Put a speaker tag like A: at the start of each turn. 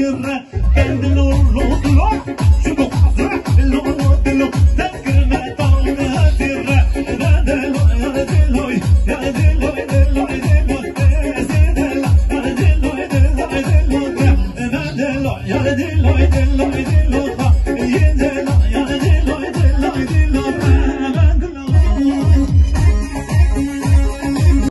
A: ترى كان دلو لو دلو شنو حصر لو دلو ذكر ما طالنا ترى يا دلو يا دلو يا دلو دلو دلو يا دلو يا دلو دلو دلو يا دلو